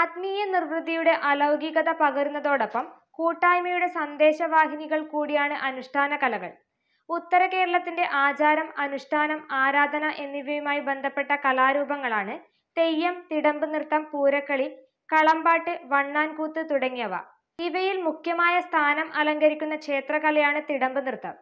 ആത്മീയ നിർവൃതിയുടെ അലൗകികത പകരുന്നതോടൊപ്പം കൂട്ടായ്മയുടെ സന്ദേശവാഹിനികൾ കൂടിയാണ് അനുഷ്ഠാന കലകൾ ഉത്തര കേരളത്തിന്റെ ആചാരം അനുഷ്ഠാനം ആരാധന എന്നിവയുമായി ബന്ധപ്പെട്ട കലാരൂപങ്ങളാണ് തെയ്യം തിടമ്പ് നൃത്തം പൂരക്കളി കളമ്പാട്ട് വണ്ണാൻകൂത്ത് തുടങ്ങിയവ ഇവയിൽ മുഖ്യമായ സ്ഥാനം അലങ്കരിക്കുന്ന ക്ഷേത്രകലയാണ് തിടമ്പ് നൃത്തം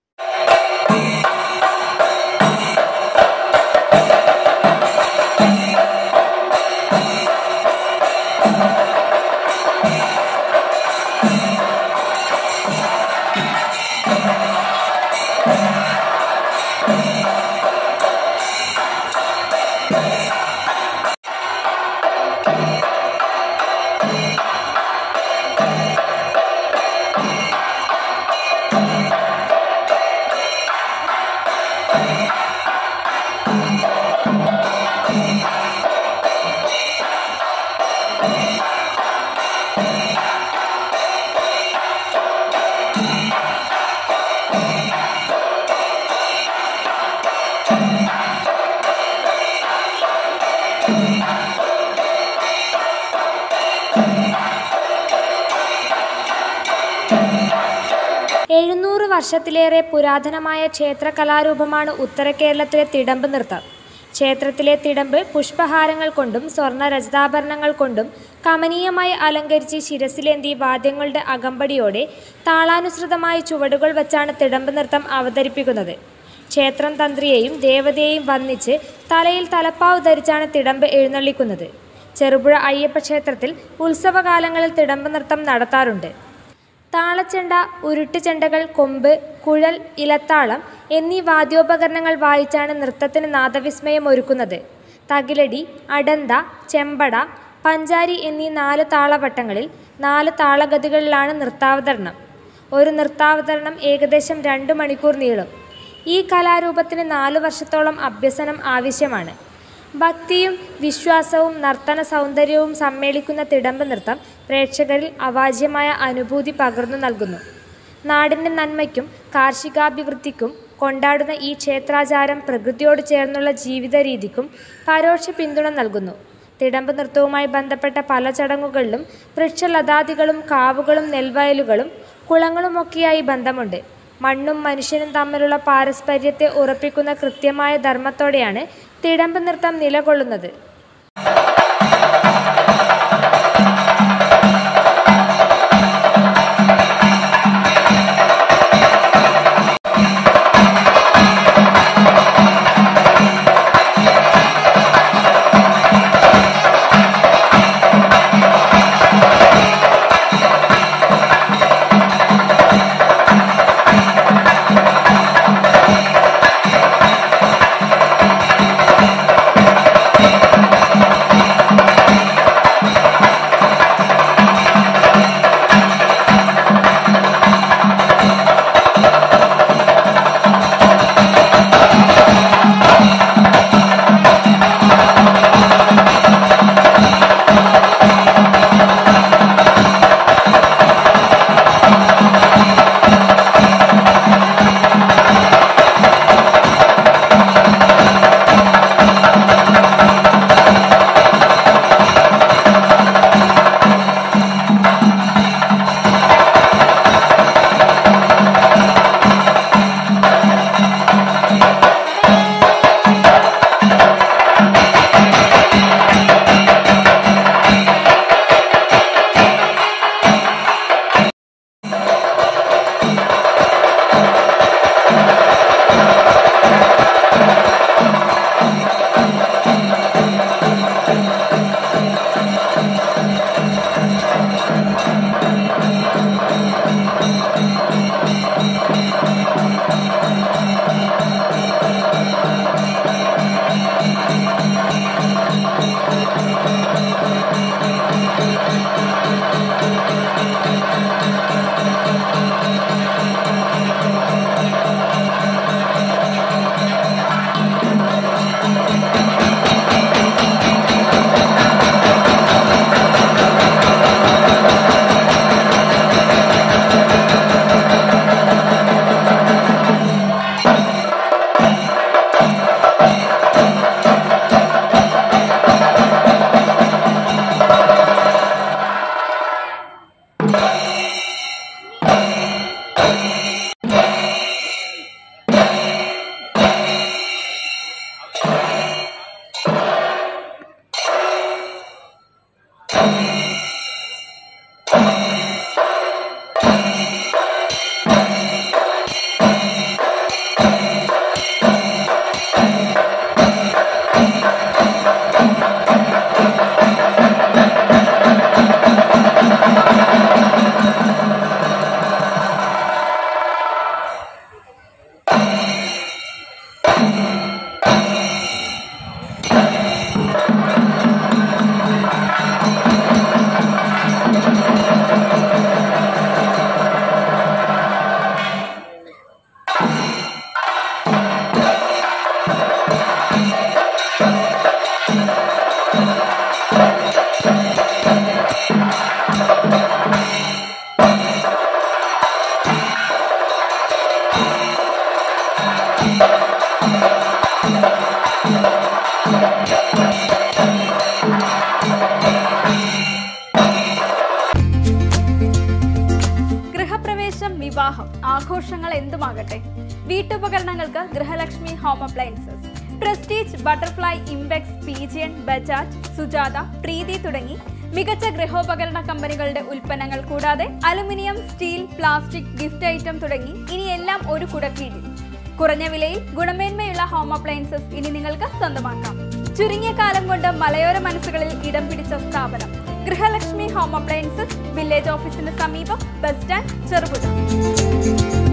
എഴുന്നൂറ് വർഷത്തിലേറെ പുരാതനമായ ക്ഷേത്ര കലാരൂപമാണ് ഉത്തര കേരളത്തിലെ തിടമ്പ് നൃത്തം ക്ഷേത്രത്തിലെ തിടമ്പ് പുഷ്പഹാരങ്ങൾ കൊണ്ടും സ്വർണ്ണ രജതാഭരണങ്ങൾ കൊണ്ടും കമനീയമായി അലങ്കരിച്ച് ശിരസിലേന്തി വാദ്യങ്ങളുടെ അകമ്പടിയോടെ താളാനുസൃതമായ ചുവടുകൾ വച്ചാണ് തിടമ്പ് നൃത്തം അവതരിപ്പിക്കുന്നത് ക്ഷേത്രം തന്ത്രിയെയും ദേവതയെയും വന്ദിച്ച് തലയിൽ തലപ്പാവ് ധരിച്ചാണ് തിടമ്പ് എഴുന്നള്ളിക്കുന്നത് ചെറുപുഴ അയ്യപ്പ ക്ഷേത്രത്തിൽ ഉത്സവകാലങ്ങളിൽ തിടമ്പ് നൃത്തം നടത്താറുണ്ട് താളച്ചെണ്ട ഉരുട്ടുചെണ്ടകൾ കൊമ്പ് കുഴൽ ഇലത്താളം എന്നീ വാദ്യോപകരണങ്ങൾ വായിച്ചാണ് നൃത്തത്തിന് നാദവിസ്മയം ഒരുക്കുന്നത് തകിലടി അടന്ത ചെമ്പട പഞ്ചാരി എന്നീ നാല് താളവട്ടങ്ങളിൽ നാല് താളഗതികളിലാണ് നൃത്താവതരണം ഒരു നൃത്താവതരണം ഏകദേശം രണ്ട് മണിക്കൂർ നീളും ഈ കലാരൂപത്തിന് നാലു വർഷത്തോളം അഭ്യസനം ആവശ്യമാണ് ഭക്തിയും വിശ്വാസവും നർത്തന സൗന്ദര്യവും സമ്മേളിക്കുന്ന തിടമ്പ് നൃത്തം പ്രേക്ഷകരിൽ അവാച്യമായ അനുഭൂതി പകർന്നു നൽകുന്നു നാടിൻ്റെ നന്മയ്ക്കും കാർഷികാഭിവൃദ്ധിക്കും കൊണ്ടാടുന്ന ഈ ക്ഷേത്രാചാരം പ്രകൃതിയോട് ചേർന്നുള്ള ജീവിത രീതിക്കും പരോക്ഷ പിന്തുണ നൽകുന്നു തിടമ്പ് നൃത്തവുമായി ബന്ധപ്പെട്ട പല ചടങ്ങുകളിലും വൃക്ഷലതാദികളും കാവുകളും നെൽവയലുകളും കുളങ്ങളുമൊക്കെയായി ബന്ധമുണ്ട് മണ്ണും മനുഷ്യനും തമ്മിലുള്ള പാരസ്പര്യത്തെ ഉറപ്പിക്കുന്ന കൃത്യമായ ധർമ്മത്തോടെയാണ് തിടമ്പ് നൃത്തം നിലകൊള്ളുന്നത് ഗൃഹപ്രവേശം വിവാഹം ആഘോഷങ്ങൾ എന്തുമാകട്ടെ വീട്ടുപകരണങ്ങൾക്ക് Grihalakshmi home appliances Prestige Butterfly ഇംബെക്സ് പീജിയൻ ബജാജ് സുജാത പ്രീതി തുടങ്ങി മികച്ച ഗൃഹോപകരണ കമ്പനികളുടെ ഉൽപ്പന്നങ്ങൾ കൂടാതെ aluminium steel plastic gift item തുടങ്ങി ഇനി എല്ലാം ഒരു കുടക്കീഴിൽ കുറഞ്ഞ വിലയിൽ ഗുണമേന്മയുള്ള ഹോം അപ്ലയൻസസ് ഇനി നിങ്ങൾക്ക് സ്വന്തമാക്കാം ചുരുങ്ങിയ കാലം കൊണ്ട് മലയോര മനസ്സുകളിൽ ഇടം പിടിച്ച സ്ഥാപനം ഗൃഹലക്ഷ്മി ഹോം അപ്ലയൻസസ് വില്ലേജ് ഓഫീസിന് സമീപം ബസ് സ്റ്റാൻഡ് ചെറുപുഴ